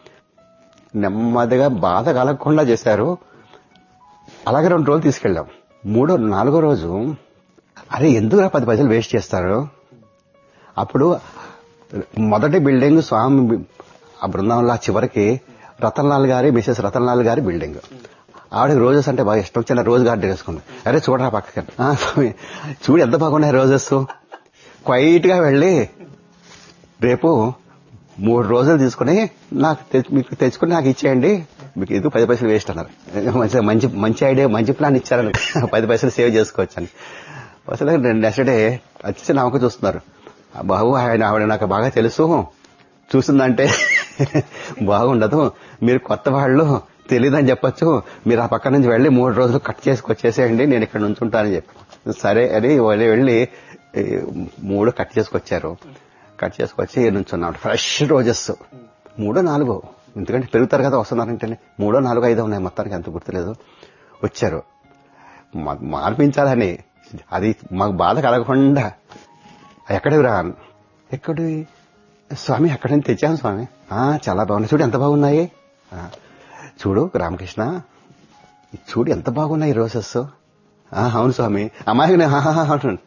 నెమ్మదిగా బాధ కలగకుండా చేశారు అలాగే రెండు రోజులు తీసుకెళ్ళాం మూడో నాలుగో రోజు అరే ఎందుకురా పది పైసలు వేస్ట్ చేస్తారు అప్పుడు మొదటి బిల్డింగ్ స్వామి బి- ఆ బృందావనంలో ఆ చివరికి రతన్లాల్ గారి మిసెస్ రతన్లాల్ గారి బిల్డింగ్ ఆవిడకి రోజెస్ అంటే బాగా ఇష్టం చిన్న రోజు గార్డెన్ వేసుకుంది అరే చూడరా పక్కకి "ఆ, స్వామి చూడు ఎంత బాగున్నాయి రోజెస్ క్వైట్ గా వెళ్ళి రేపు మూడు రోజులు తీసుకుని నాకు తె- మీకు తెచ్చుకుని నాకు ఇచ్చేయండి మీకు ఎందుకు పది పైసలు వేస్ట్ అన్నారు మంచి మంచి మంచి ఐడియా మంచి ప్లాన్ ఇచ్చారని పది పైసలు సేవ్ చేసుకోవచ్చు అని అసలు నెక్స్ట్ డే వచ్చి నాకు చూస్తున్నారు "ఆ బాబు ఆయన ఆవిడ నాకు బాగా తెలుసు చూసిందంటే బాగుండదు మీరు కొత్త వాళ్ళు తెలియదని చెప్పొచ్చు మీరు ఆ పక్క నుంచి వెళ్ళి మూడు రోజులు కట్ చేసుకొచ్చేసేయండి నేను ఇక్కడ నుంచుంటానని చెప్పి సరే అని వాళ్ళు వెళ్ళి ఈ, మూడు కట్ చేసుకొచ్చారు కట్ చేసుకొచ్చి నుంచున్నాం ఫ్రెష్ రోజెస్ మూడో నాలుగో ఎందుకంటే పెరుగుతారు కదా వస్తున్నారంటేనే మూడో నాలుగో ఐదో ఉన్నాయి మొత్తానికి అంత గుర్తులేదు వచ్చారు మా- మార్పించాలని అది మాకు బాధ కలగకుండా ఎక్కడివి రా ఎక్కడివి స్వామి ఎక్కడి నుంచి తెచ్చాను స్వామి ఆ చాలా బాగున్నాయి చూడు ఎంత బాగున్నాయి ఆ, చూడు రామకృష్ణ చూడు ఎంత బాగున్నాయి రోజెస్ ఆ, అవును స్వామి అమ్మాయి అంటున్నాను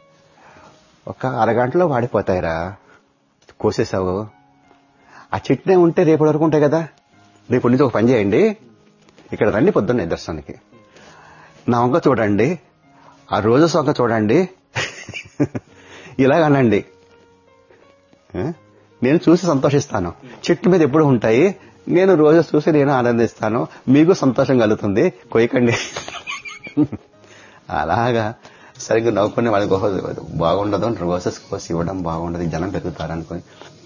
ఒక అరగంటలో వాడిపోతాయిరా కోసేసావు ఆ చెట్నే ఉంటే రేపటి వరకు ఉంటాయి కదా రేపు నుంచి ఒక పని చేయండి ఇక్కడ రండి పొద్దున్నే దర్శనానికి నా వంక చూడండి ఆ రోజు వంక చూడండి ఇలాగనండి ఆ? నేను చూసి సంతోషిస్తాను చెట్టు మీద ఎప్పుడు ఉంటాయి నేను రోజు చూసి నేను ఆనందిస్తాను మీకు సంతోషం కలుగుతుంది కొయ్యకండి అలాగా సరిగ్గా నవ్వుకునే వాళ్ళకి ఓహో, బాగుండదు రోజెస్ కోసి ఇవ్వడం బాగుండదు జనం పెరుగుతారు అనుకుని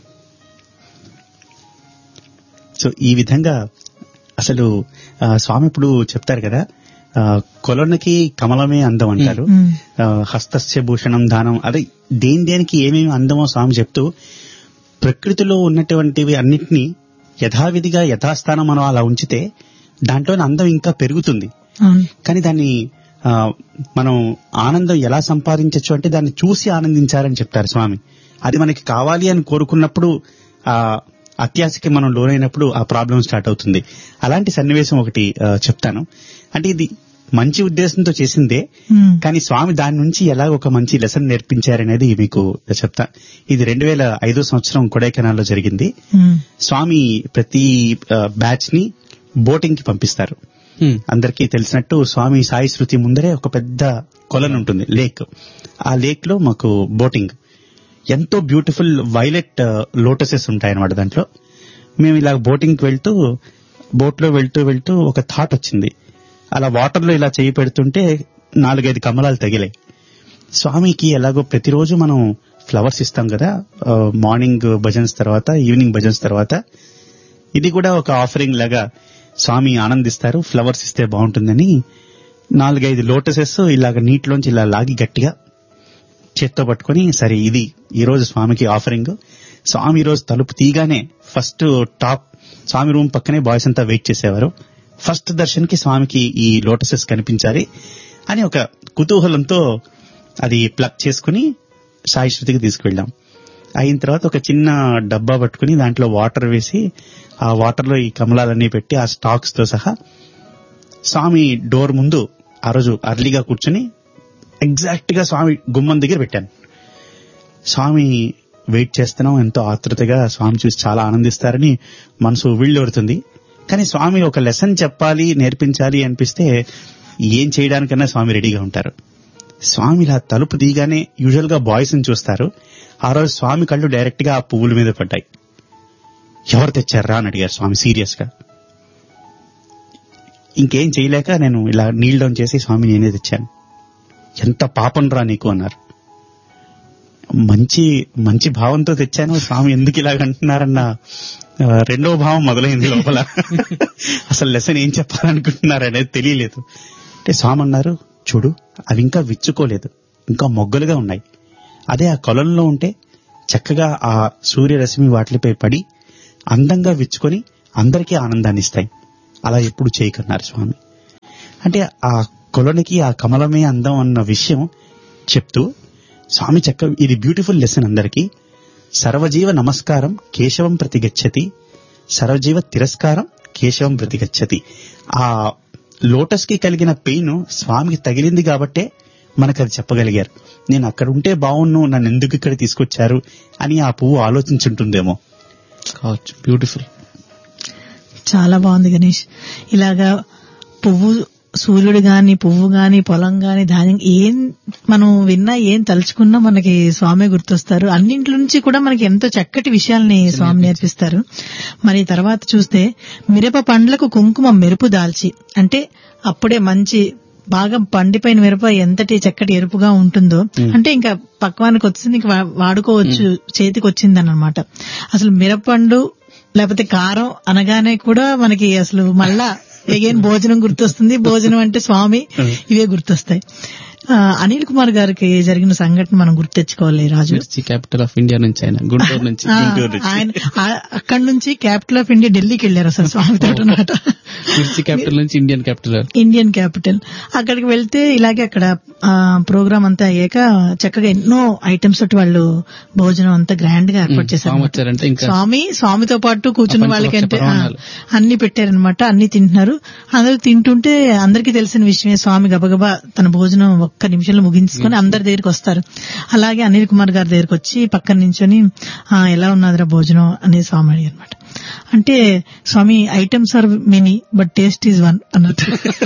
సో ఈ విధంగా అసలు ఆ, స్వామి ఇప్పుడు చెప్తారు కదా ఆ, కొలనుకి కమలమే అందం అంటారు మ్మ్. ఆ, హస్తస్య భూషణం దానం అదే దేని దేనికి ఏమేమి అందమో స్వామి చెప్తూ ప్రకృతిలో ఉన్నటువంటివి అన్నిటినీ యథావిధిగా యథాస్థానం మనం అలా ఉంచితే దాంట్లోని అందం ఇంకా పెరుగుతుంది అవును కానీ దాన్ని ఆ, మనం ఆనందం ఎలా సంపాదించవచ్చు అంటే దాన్ని చూసి ఆనందించాలని చెప్తారు స్వామి అది మనకి కావాలి అని కోరుకున్నప్పుడు ఆ అత్యాశకి మనం లోనైనప్పుడు ఆ ప్రాబ్లం స్టార్ట్ అవుతుంది అలాంటి సన్నివేశం ఒకటి ఆ, చెప్తాను అంటే ఇది మంచి ఉద్దేశంతో చేసిందే మ్మ్. కానీ స్వామి దాని నుంచి ఎలా ఒక మంచి లెసన్ నేర్పించారనేది మీకు చెప్తా ఇది రెండు వేల ఐదో సంవత్సరం కొడైకెనాల్లో జరిగింది మ్మ్. స్వామి ప్రతి బ్యాచ్ ని బోటింగ్ కి పంపిస్తారు హ్మ్. అందరికీ తెలిసినట్టు స్వామి సాయి శృతి ముందరే ఒక పెద్ద కొలను ఉంటుంది లేక్ ఆ లేక్ లో మాకు బోటింగ్ ఎంతో బ్యూటిఫుల్ వైలెట్ లోటసెస్ ఉంటాయన్నమాట దాంట్లో మేము ఇలా బోటింగ్ కి వెళ్తూ బోట్ లో వెళ్తూ వెళ్తూ ఒక థాట్ వచ్చింది అలా వాటర్ లో ఇలా చేయి పెడుతుంటే నాలుగైదు కమలాలు తగిలాయి స్వామికి ఎలాగో ప్రతిరోజు మనం ఫ్లవర్స్ ఇస్తాం కదా ఆ, మార్నింగ్ భజన్స్ తర్వాత ఈవినింగ్ భజన్స్ తర్వాత ఇది కూడా ఒక ఆఫరింగ్ లాగా స్వామి ఆనందిస్తారు ఫ్లవర్స్ ఇస్తే బాగుంటుందని నాలుగైదు లోటసెస్ ఇలాగ నీటిలోంచి ఇలా లాగి గట్టిగా చేత్తో పట్టుకొని సరే ఇది ఈ రోజు స్వామికి ఆఫరింగ్ స్వామి ఈ రోజు తలుపు తీగానే ఫస్ట్ టాప్ స్వామి రూమ్ పక్కనే బాయ్స్ అంతా వెయిట్ చేసేవారు ఫస్ట్ దర్శన్కి స్వామికి ఈ లోటసెస్ కనిపించాలి అని ఒక కుతూహలంతో అది ప్లగ్ చేసుకుని సాయి శృతికి తీసుకువెళ్ళాం అయిన తర్వాత ఒక చిన్న డబ్బా పట్టుకుని దాంట్లో వాటర్ వేసి ఆ వాటర్ లో ఈ కమలాలన్నీ పెట్టి ఆ స్టాక్స్ తో సహా స్వామి డోర్ ముందు ఆ రోజు అర్లీగా కూర్చుని ఎగ్జాక్ట్ గా స్వామి గుమ్మం దగ్గర పెట్టాను స్వామి వెయిట్ చేస్తున్నాం ఎంతో ఆతృతగా స్వామి చూసి చాలా ఆనందిస్తారని మనసు ఉవ్విళ్ళూరుతుంది కానీ స్వామి ఒక లెసన్ చెప్పాలి నేర్పించాలి అనిపిస్తే ఏం చేయడానికన్నా స్వామి రెడీగా ఉంటారు స్వామి ఇలా తలుపు తీయగానే యూజువల్ గా బాయ్స్ ని చూస్తారు ఆ రోజు స్వామి కళ్ళు డైరెక్ట్ గా ఆ పువ్వుల మీద పడ్డాయి ఎవరు తెచ్చారా అని అడిగారు స్వామి సీరియస్ గా ఇంకేం చేయలేక నేను ఇలా నీల్ డౌన్ చేసి స్వామి నేనే తెచ్చాను ఎంత పాపం రా నీకు అన్నారు మంచి మంచి భావంతో తెచ్చాను స్వామి ఎందుకు ఇలాగ అంటున్నారన్న ఆ, రెండవ భావం మొదలైంది లోపల అసలు లెసన్ ఏం చెప్పాలనుకుంటున్నారు అనేది తెలియలేదు అంటే స్వామి అన్నారు చూడు అవి ఇంకా విచ్చుకోలేదు ఇంకా మొగ్గలుగా ఉన్నాయి అదే ఆ కొలంలో ఉంటే చక్కగా ఆ సూర్యరశ్మి వాటిపై పడి అందంగా విచ్చుకొని అందరికీ ఆనందాన్ని ఇస్తాయి అలా ఎప్పుడు చేయకన్నారు స్వామి అంటే ఆ కొలనికి ఆ కమలమే అందం అన్న విషయం చెప్తూ స్వామి చక్క ఇది బ్యూటిఫుల్ లెసన్ అందరికీ సర్వజీవ నమస్కారం కేశవం ప్రతిగచ్చతి సర్వజీవ తిరస్కారం కేశవం ప్రతిగచ్చతి ఆ లోటస్ కి కలిగిన పెయిన్ స్వామికి తగిలింది కాబట్టే మనకు అది చెప్పగలిగారు నేను అక్కడ ఉంటే బాగున్ను నన్ను ఎందుకు ఇక్కడ తీసుకొచ్చారు అని ఆ పువ్వు ఆలోచించుంటుందేమో కావచ్చు బ్యూటిఫుల్ చాలా బాగుంది గణేష్ ఇలాగా పువ్వు సూర్యుడు గాని పువ్వు గాని పొలం గాని ధాన్యం ఏం మనం విన్నా ఏం తలుచుకున్నా మనకి స్వామి గుర్తొస్తారు అన్నింటి నుంచి కూడా మనకి ఎంతో చక్కటి విషయాల్ని స్వామి నేర్పిస్తారు మరి తర్వాత చూస్తే మిరప పండ్లకు కుంకుమ మెరుపు దాల్చి అంటే అప్పుడే మంచి బాగా పండిపోయిన మిరప ఎంతటి చక్కటి ఎరుపుగా ఉంటుందో అంటే ఇంకా పక్వానికి వచ్చింది ఇంకా వా- వాడుకోవచ్చు చేతికి వచ్చిందని అనమాట అసలు మిరపండు లేకపోతే కారం అనగానే కూడా మనకి అసలు మళ్ళా ఎగైన్ భోజనం గుర్తొస్తుంది భోజనం అంటే స్వామి ఇవే గుర్తొస్తాయి ఆ, అనిల్ కుమార్ గారికి జరిగిన సంఘటన మనం గుర్తు తెచ్చుకోవాలి రాజు మిర్చి క్యాపిటల్ ఆఫ్ ఇండియా నుంచి ఆయన గుంటూరు నుంచి ఆ, గుంటూరు నుంచి. ఆయన ఆ- అక్కడి నుంచి క్యాపిటల్ ఆఫ్ ఇండియా ఢిల్లీకి వెళ్ళారు అసలు స్వామితో అనమాట మిర్చి క్యాపిటల్ నుంచి ఇండియన్ క్యాపిటల్ ఇండియన్ క్యాపిటల్ అక్కడికి వెళ్తే ఇలాగే అక్కడ ప్రోగ్రామ్ అంతా అయ్యాక చక్కగా ఎన్నో ఐటమ్స్ తోటి వాళ్ళు భోజనం అంతా గ్రాండ్ గా ఏర్పాటు చేశారు స్వామి అన్నమాట. వచ్చారంటే ఇంకా స్వామి స్వామితో పాటు కూర్చున్న ప్రపంచ వాళ్ళకి అంటే పక్ష ప్రమాణాలు. అన్ని పెట్టారనమాట అన్ని తింటున్నారు అందరూ తింటుంటే అందరికీ తెలిసిన విషయమే స్వామి గబగబా తన భోజనం ఒక్క నిమిషంలో ముగించుకొని అందరి దగ్గరికి వస్తారు అలాగే అనిల్ కుమార్ గారి దగ్గరికి వచ్చి పక్కన నించొని "ఆ, ఎలా ఉన్నదిరా భోజనం అనేది స్వామి అడిగారు అనమాట అంటే Swami items are many but taste is one అన్నట్టు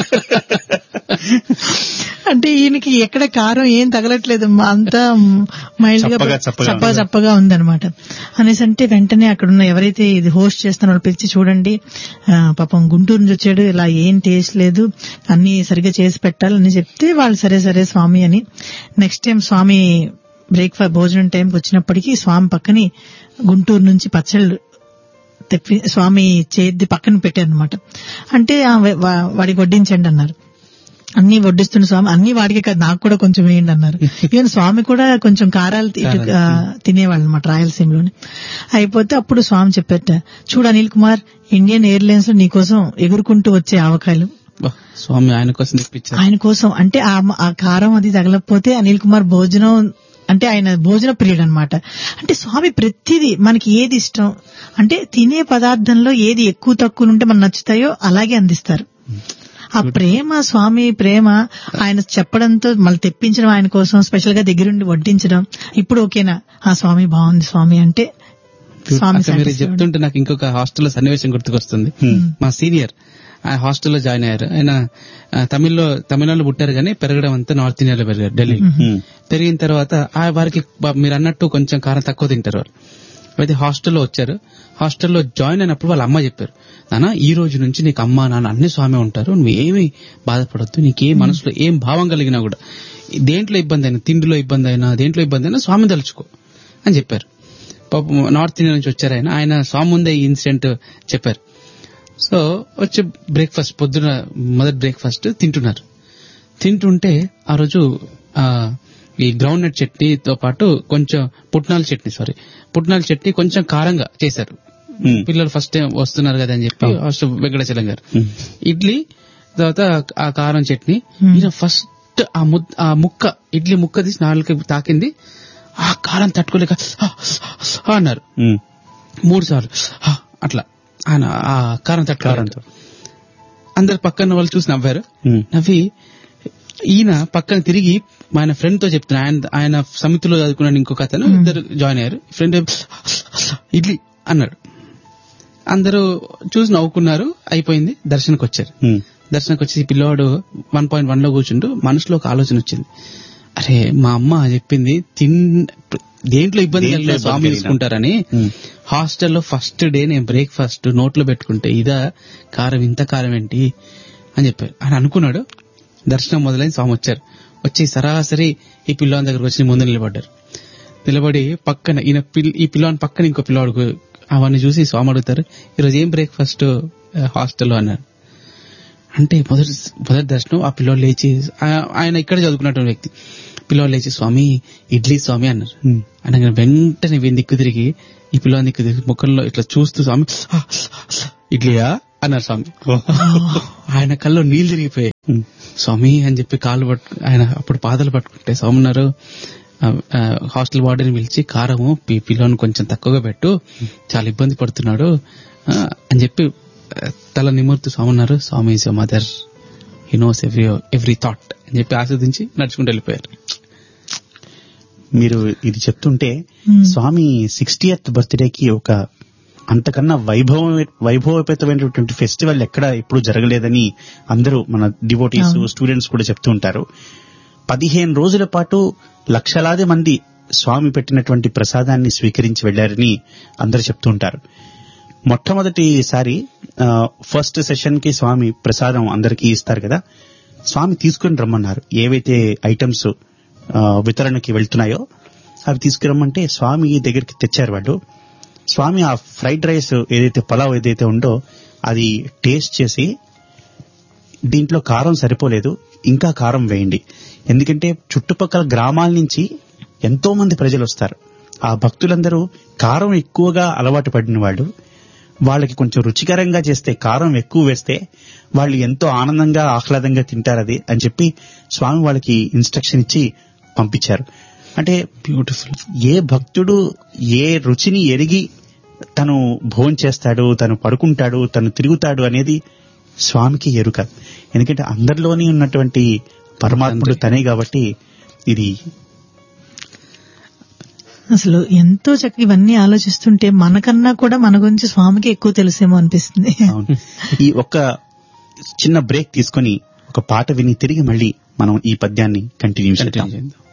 అంటే ఈయనకి ఎక్కడ కారం ఏం తగలట్లేదు అంతా మైల్డ్ గా చప్పగా, చప్పగా చప్పగా ఉంది. చప్పగా ఉందన్నమాట అనేసి అంటే వెంటనే అక్కడ ఉన్న ఎవరైతే ఇది హోస్ట్ చేస్తున్నారో పిలిచి చూడండి ఆ, పాపం గుంటూరు నుంచి వచ్చాడు ఇలా ఏం టేస్ట్ లేదు అన్ని సరిగ్గా చేసి పెట్టాలని చెప్తే వాళ్ళు సరే సరే స్వామి అని నెక్స్ట్ టైం స్వామి బ్రేక్ఫాస్ట్ భోజనం టైంకి వచ్చినప్పటికీ స్వామి పక్కని గుంటూరు నుంచి పచ్చళ్ళు తెప్పి స్వామి చేతి పక్కన పెట్టారనమాట అంటే ఆ వా- వా- వాడికి వడ్డించండి అన్నారు అన్ని వడ్డిస్తున్న స్వామి అన్ని వాడికి కాదు నాకు కూడా కొంచెం వేయండి అన్నారు ఈవెన్ స్వామి కూడా కొంచెం కారాలు తి- ఇటు, ఆ, తినేవాళ్ళు అనమాట రాయలసీమలోని అయిపోతే అప్పుడు స్వామి చెప్పారట చూడు అనిల్ కుమార్ ఇండియన్ ఎయిర్లైన్స్ లో నీకోసం ఎగురుకుంటూ వచ్చే ఆవకాయలు బా, స్వామి ఆయన కోసం తెప్పించారు ఆయన కోసం అంటే ఆ ఆ కారం అది తగలకపోతే అనిల్ కుమార్ భోజనం అంటే ఆయన భోజన ప్రియుడు అనమాట అంటే స్వామి ప్రతిదీ మనకి ఏది ఇష్టం అంటే తినే పదార్థంలో ఏది ఎక్కువ తక్కువ ఉంటే మనకు నచ్చుతాయో అలాగే అందిస్తారు ఆ ప్రేమ స్వామి ప్రేమ ఆయన చెప్పడంతో మళ్ళీ తెప్పించడం ఆయన కోసం స్పెషల్ గా దగ్గరుండి వడ్డించడం ఇప్పుడు ఓకేనా ఆ స్వామి బాగుంది స్వామి అంటే స్వామి అక్కడ మీరు satisfied. చెప్తుంటే నాకు ఇంకొక హాస్టల్లో సన్నివేశం గుర్తుకొస్తుంది మా సీనియర్ ఆ హాస్టల్లో జాయిన్ అయ్యారు ఆయన ఆ, తమిళ్లో తమిళనాడులో పుట్టారు కానీ పెరగడం అంతా నార్త్ ఇండియాలో పెరిగారు ఢిల్లీ హ్మ్. పెరిగిన తర్వాత ఆ వారికి బ- మీరు అన్నట్టు కొంచెం కారం తక్కువ తింటారు వాళ్ళు అయితే హాస్టల్లో వచ్చారు హాస్టల్లో జాయిన్ అయినప్పుడు వాళ్ళ అమ్మ చెప్పారు నాన్న ఈ రోజు నుంచి నీకు అమ్మ నాన్న అన్ని స్వామి ఉంటారు నువ్వు ఏమి బాధపడద్దు నీకే మనసులో ఏం భావం కలిగినా కూడా దేంట్లో ఇబ్బంది అయినా తిండిలో ఇబ్బంది అయినా దేంట్లో ఇబ్బంది అయినా స్వామి తలుచుకో అని చెప్పారు పాపం నార్త్ ఇండియా నుంచి వచ్చారు ఆయన ఆయన స్వామి ముందే ఈ ఇన్సిడెంట్ చెప్పారు సో వచ్చి బ్రేక్ఫాస్ట్ పొద్దున మొదటి బ్రేక్ఫాస్ట్ తింటున్నారు తింటుంటే ఆ రోజు ఆ ఈ గ్రౌండ్ నట్ చట్నీతో పాటు కొంచెం పుట్నాల చట్నీ సారీ పుట్నాల చట్నీ కొంచెం కారంగా చేశారు హ్మ్. పిల్లలు ఫస్ట్ టైం వస్తున్నారు కదా అని చెప్పి ఫస్ట్ వెంకటాచలం గారు హ్మ్. ఇడ్లీ తర్వాత ఆ కారం చట్నీ Hmm. ఈయన ఫస్ట్ ఆ ముద్ద ఆ ముక్క ఇడ్లీ ముక్క తీసి నాలుగు తాకింది ఆ కారం తట్టుకోలేక "ఆ, ఆ" అన్నారు హ్మ్. మూడు సార్లు "ఆ" అట్లా ఆయన ఆ కారం తట్టుకోలేక కారంతో. అందరు పక్కన వాళ్ళు చూసి నవ్వారు హ్మ్. నవ్వి ఈయన పక్కన తిరిగి ఆయన ఫ్రెండ్ తో చెప్తున్నా ఆయన ఆయన సమితిలో చదువుకున్న ఇంకొక అతను ఇద్దరు జాయిన్ అయ్యారు ఫ్రెండ్ ఇడ్లీ అన్నాడు అందరూ చూసి నవ్వుకున్నారు అయిపోయింది దర్శనకు వచ్చారు హ్మ్. దర్శనకు వచ్చి ఈ పిల్లవాడు వన్ పాయింట్ వన్ లో కూర్చుంటూ మనసులో ఒక ఆలోచన వచ్చింది అరే మా అమ్మ చెప్పింది తిన్ దేంట్లో ఇబ్బంది దేంట్లో కలిగినా ఇబ్బంది స్వామి కలిగినా. చూసుకుంటారని ఉమ్. హాస్టల్లో ఫస్ట్ డే నేను బ్రేక్ఫాస్ట్ నోట్లో పెట్టుకుంటే ఇదా కారం ఇంత కారం ఏంటి అని చెప్పారు ఆయన అనుకున్నాడు దర్శనం మొదలైన స్వామి వచ్చారు వచ్చి సరాసరి ఈ పిల్లోని దగ్గరకు వచ్చి ముందు నిలబడ్డారు నిలబడి పక్కన ఈయన పిల్- ఈ పిల్లోని పక్కన ఇంకో పిల్లవాడు అవన్నీ చూసి స్వామి అడుగుతారు ఈరోజు ఏం బ్రేక్ఫాస్ట్ హాస్టల్లో అన్నారు అంటే మొదటి మొదటి దర్శనం ఆ పిల్లోడు లేచి ఆ- ఆయన ఇక్కడ చదువుకున్నటువంటి వ్యక్తి పిల్లోడు లేచి స్వామి ఇడ్లీ స్వామి అన్నారు ఉమ్. అనగా వెంటనే వీని దిక్కు తిరిగి ఈ పిల్లని దిక్కు తిరిగి ముఖంలో ఇట్లా చూస్తూ స్వామి "ఆ, ఇడ్లీయా అన్నారు స్వామి ఆయన కల్లో నీళ్లు తిరిగిపోయాయి ఉమ్. స్వామి అని చెప్పి కాళ్ళు పట్టు ఆయన అప్పుడు పాదలు పట్టుకుంటే స్వామి ఉన్నారు "ఆ, ఆ, హాస్టల్ వార్డెన్ పిలిచి కారము పి పిల్లోని కొంచెం తక్కువగా పెట్టు చాలా ఇబ్బంది పడుతున్నాడు ఆ, అని చెప్పి ఆ, తల నిమురుతూ స్వామి ఉన్నారు Swami is mother he knows every every thought అని చెప్పి ఆస్వాదించి నడుచుకుంటూ వెళ్ళిపోయారు మీరు ఇది చెప్తుంటే Hmm. స్వామి సిక్స్టీయత్ బర్త్డేకి ఒక అంతకన్నా వైభవం వైభవపేతమైనటువంటి ఫెస్టివల్ ఎక్కడ ఎప్పుడు జరగలేదని అందరూ మన డివోటీస్ అవును. స్టూడెంట్స్ కూడా చెప్తూ ఉంటారు పదిహేను రోజుల పాటు లక్షలాది మంది స్వామి పెట్టినటువంటి ప్రసాదాన్ని స్వీకరించి వెళ్లారని అందరూ చెప్తూ ఉంటారు మొట్టమొదటిసారి ఆ, ఫస్ట్ సెషన్ కి స్వామి ప్రసాదం అందరికీ ఇస్తారు కదా స్వామి తీసుకుని రమ్మన్నారు ఏవైతే ఐటమ్స్ ఆ, వితరణకి వెళ్తున్నాయో అవి తీసుకురమ్మంటే స్వామి దగ్గరికి తెచ్చారు వాళ్ళు స్వామి ఆ ఫ్రైడ్ రైస్ ఏదైతే పలావ్ ఏదైతే ఉందో అది టేస్ట్ చేసి దీంట్లో కారం సరిపోలేదు ఇంకా కారం వేయండి ఎందుకంటే చుట్టుపక్కల గ్రామాల నుంచి ఎంతో మంది ప్రజలు వస్తారు ఆ భక్తులందరూ కారం ఎక్కువగా అలవాటు పడిన వాళ్ళు వాళ్ళకి కొంచెం రుచికరంగా చేస్తే కారం ఎక్కువ వేస్తే వాళ్ళు ఎంతో ఆనందంగా ఆహ్లాదంగా తింటారు అది అని చెప్పి స్వామి వాళ్ళకి ఇన్స్ట్రక్షన్ ఇచ్చి పంపించారు అంటే బ్యూటిఫుల్ ఏ భక్తుడు ఏ రుచిని ఎరిగి తను భోజనం చేస్తాడు తను పడుకుంటాడు తను తిరుగుతాడు అనేది స్వామికి ఎరుక ఎందుకంటే అందరిలోని ఉన్నటువంటి పరమాత్ముడు తనే కాబట్టి ఇది అసలు ఎంతో చక్కగా ఇవన్నీ ఆలోచిస్తుంటే మనకన్నా కూడా మన గురించి స్వామికి ఎక్కువ తెలిసేమో అనిపిస్తుంది అవును. ఈ ఒక్క చిన్న బ్రేక్ తీసుకొని ఒక పాట విని తిరిగి మళ్ళీ మనం ఈ పద్యాన్ని కంటిన్యూ చేద్దాం కంటిన్యూ చేద్దాం